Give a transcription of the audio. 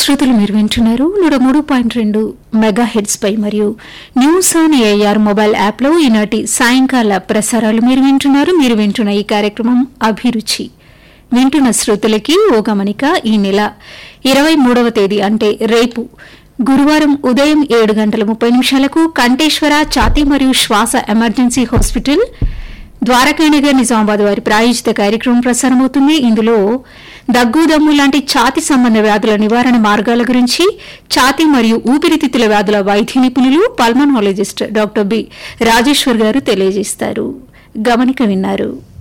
శ్రోతలు మీరు వింటున్నారు నూట మూడు పాయింట్ రెండు మెగా హెడ్స్ పై మరియు news on AIR mobile app లో ఈనాటి సాయంకాల ప్రసారాలు మీరు వింటున్నారు మీరు వింటున్న ఈ కార్యక్రమం అభిరుచి వింటున్న శ్రోతలకి ఓ గమనిక ఈ నెల ఇరవై మూడవ తేదీ అంటే రేపు గురువారం ఉదయం ఏడు గంటల ముప్పై నిమిషాలకు కంఠేశ్వర ఛాతీ మరియు శ్వాస ఎమర్జెన్సీ హాస్పిటల్ ద్వారకానగర్ నిజామాబాద్ వారి ప్రాయోజిత కార్యక్రమం ప్రసారమవుతుంది ఇందులో దగ్గు దమ్ము లాంటి ఛాతి సంబంధ వ్యాధుల నివారణ మార్గాల గురించి ఛాతి మరియు ఊపిరితిత్తుల వ్యాధుల వైద్య నిపుణులు పల్మనాలజిస్ట్ డాక్టర్ బి రాజేశ్వర్ గారు తెలియజేస్తారు గమనిక విన్నారు